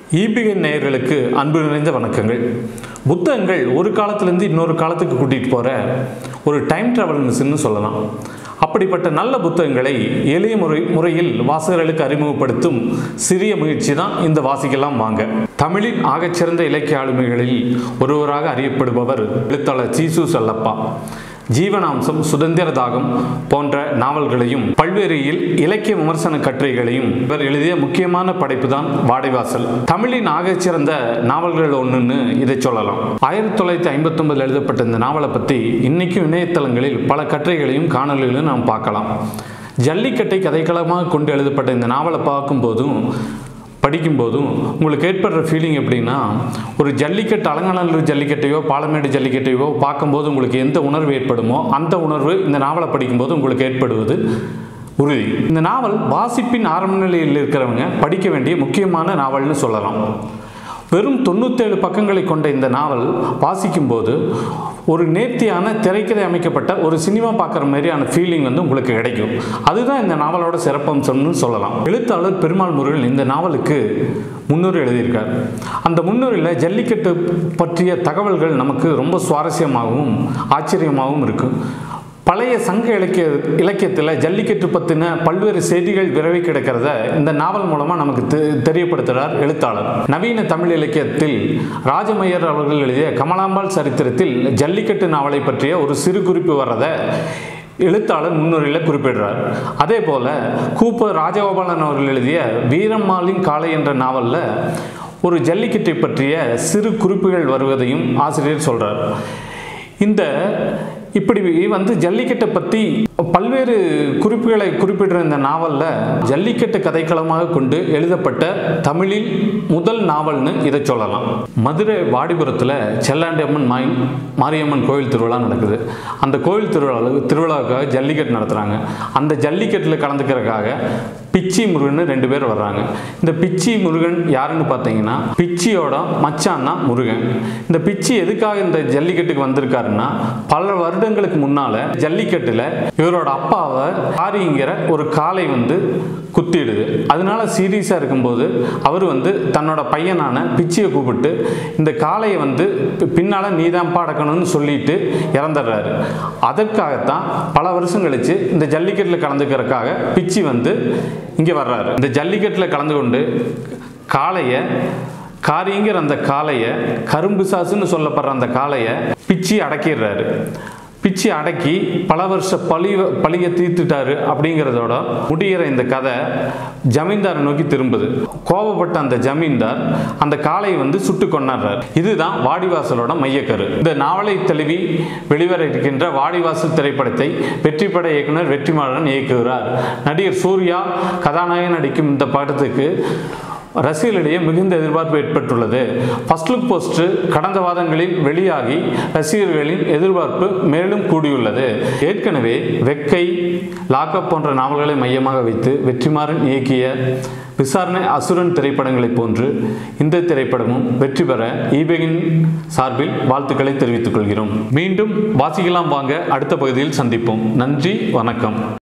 ஈபிகன் நேயர்களுக்கு அன்பு நிறைந்த வணக்கங்கள் புத்தகங்கள் ஒரு காலத்திலேருந்து இன்னொரு காலத்துக்கு கூட்டிகிட்டு போகிற ஒரு டைம் ட்ராவல் மிஷின்னு சொல்லலாம் அப்படிப்பட்ட நல்ல புத்தகங்களை எளிய முறை முறையில் வாசகர்களுக்கு அறிமுகப்படுத்தும் சிறிய முயற்சி தான் இந்த வாசிக்கலாம் வாங்க தமிழின் ஆகச்சிறந்த இலக்கிய ஆளுமைகளில் ஒருவராக அறியப்படுபவர் எழுத்தாளர் சீசு செல்லப்பா ஜீவனாம்சம் சுதந்திர தாகம் போன்ற நாவல்களையும் பல்வேறு இல்- இலக்கிய விமர்சன கட்டுரைகளையும் இவர் எழுதிய முக்கியமான படைப்பு தான் வாடைவாசல் தமிழின் ஆகச்சிறந்த நாவல்கள் ஒன்றுன்னு இதை சொல்லலாம் ஆயிரத்தி தொள்ளாயிரத்தி ஐம்பத்தொன்பதில் எழுதப்பட்ட இந்த நாவலை பற்றி இன்னைக்கும் இணையதளங்களில் பல கட்டுரைகளையும் காணொலிகளையும் நாம் பார்க்கலாம் ஜல்லிக்கட்டை கதைக்களமாக கொண்டு எழுதப்பட்ட இந்த நாவலை பார்க்கும்போதும் படிக்கும்போதும் உங்களுக்கு ஏற்படுற ஃபீலிங் எப்படின்னா ஒரு ஜல்லிக்கட்டு அலங்காநல்லூர் ஜல்லிக்கட்டையோ பாலமேடு ஜல்லிக்கட்டையோ பார்க்கும்போது உங்களுக்கு எந்த உணர்வு ஏற்படுமோ அந்த உணர்வு இந்த நாவலை படிக்கும்போது உங்களுக்கு ஏற்படுவது உறுதி இந்த நாவல் வாசிப்பின் ஆரம்ப நிலையில் இருக்கிறவங்க படிக்க வேண்டிய முக்கியமான நாவல்னு சொல்லலாம் வெறும் தொண்ணூத்தேழு பக்கங்களை கொண்ட இந்த நாவல் வாசிக்கும்போது ஒரு நேர்த்தியான திரைக்கதை அமைக்கப்பட்ட ஒரு சினிமா பார்க்குற மாதிரியான ஃபீலிங் வந்து உங்களுக்கு கிடைக்கும் அதுதான் இந்த நாவலோட சிறப்பம்சம்னு சொல்லலாம் எழுத்தாளர் பெருமாள் முருகன் இந்த நாவலுக்கு முன்னுரை எழுதியிருக்கார் அந்த முன்னுரையில் ஜல்லிக்கட்டு பற்றிய தகவல்கள் நமக்கு ரொம்ப சுவாரஸ்யமாகவும் ஆச்சரியமாகவும் இருக்கும் பழைய சங்க இலக்கிய இலக்கியத்தில் ஜல்லிக்கட்டு பற்றின பல்வேறு செய்திகள் விரவி கிடக்கிறத இந்த நாவல் மூலமாக நமக்கு தெ- தெரியப்படுத்துகிறார் எழுத்தாளர் நவீன தமிழ் இலக்கியத்தில் ராஜமையர் அவர்கள் எழுதிய கமலாம்பாள் சரித்திரத்தில் ஜல்லிக்கட்டு நாவலை பற்றிய ஒரு சிறு குறிப்பு வர்றதை எழுத்தாளர் முன்னுரையில் குறிப்பிடுறார் அதே போல கூப்ப ராஜகோபாலன் அவர்கள் எழுதிய வீரம்மாளின் காளை என்ற நாவலில் ஒரு ஜல்லிக்கட்டை பற்றிய சிறு குறிப்புகள் வருவதையும் ஆசிரியர் சொல்றார் இந்த இப்படி வந்து ஜல்லிக்கட்டை பற்றி பல்வேறு குறிப்புகளை குறிப்பிடுற இந்த நாவலில் ஜல்லிக்கட்டு கதைக்களமாக கொண்டு எழுதப்பட்ட தமிழில் முதல் நாவல்னு இதை சொல்லலாம் மதுரை வாடிபுரத்தில் செல்லாண்டி அம்மன் மாய் மாரியம்மன் கோயில் திருவிழா நடக்குது அந்த கோயில் திருவிழா திருவிழாவுக்காக ஜல்லிக்கட்டு நடத்துகிறாங்க அந்த ஜல்லிக்கட்டில் கலந்துக்கிறதுக்காக பிச்சி முருகன் ரெண்டு பேர் வர்றாங்க இந்த பிச்சி முருகன் யாருன்னு பார்த்தீங்கன்னா பிச்சியோட மச்சான் தான் முருகன் இந்த பிச்சி எதுக்காக இந்த ஜல்லிக்கட்டுக்கு வந்திருக்காருன்னா பல வருடங்களுக்கு முன்னால ஜல்லிக்கட்டுல இவரோட அப்பாவை ஆரிங்கிற ஒரு காளை வந்து குத்திடுது அதனால சீரியஸாக இருக்கும்போது அவர் வந்து தன்னோட பையனான பிச்சியை கூப்பிட்டு இந்த காளையை வந்து பி- பின்னால நீதான் பாடக்கணும்னு சொல்லிட்டு இறந்துடுறாரு அதற்காகத்தான் பல வருஷம் கழிச்சு இந்த ஜல்லிக்கட்டில் கலந்துக்கிறதுக்காக பிச்சி வந்து இங்கே வர்றாரு இந்த ஜல்லிக்கட்டில் கலந்து கொண்டு காளையை காரிங்கிற அந்த காளையை கரும்பு சாசுன்னு சொல்லப்படுற அந்த காளையை பிச்சி அடக்கிடுறாரு பிச்சி அடக்கி பல வருஷ பழி பழிய தீர்த்துட்டாரு அப்படிங்கிறதோட முடிகிற இந்த கதை ஜமீன்தாரை நோக்கி திரும்புது கோபப்பட்ட அந்த ஜமீன்தார் அந்த காளையை வந்து சுட்டு கொண்டாடுறார் இதுதான் வாடிவாசலோட மையக்கரு இந்த நாவலை தழுவி வெளிவர இருக்கின்ற வாடிவாசல் திரைப்படத்தை வெற்றிப்பட இயக்குனர் வெற்றிமாறன் இயக்குகிறார் நடிகர் சூர்யா கதாநாயகன் நடிக்கும் இந்த படத்துக்கு ரசிகர்களிடையே மிகுந்த எதிர்பார்ப்பு ஏற்பட்டுள்ளது ஃபர்ஸ்ட் லுக் போஸ்டர் கடந்த வாதங்களில் வெளியாகி ரசிகர்களின் எதிர்பார்ப்பு மேலும் கூடியுள்ளது ஏற்கனவே வெக்கை லாக்அப் போன்ற நாவல்களை மையமாக வைத்து வெற்றிமாறன் இயக்கிய விசாரணை அசுரன் திரைப்படங்களைப் போன்று இந்த திரைப்படமும் வெற்றி பெற ஈபேகின் சார்பில் வாழ்த்துக்களை தெரிவித்துக் கொள்கிறோம் மீண்டும் வாசிக்கலாம் வாங்க அடுத்த பகுதியில் சந்திப்போம் நன்றி வணக்கம்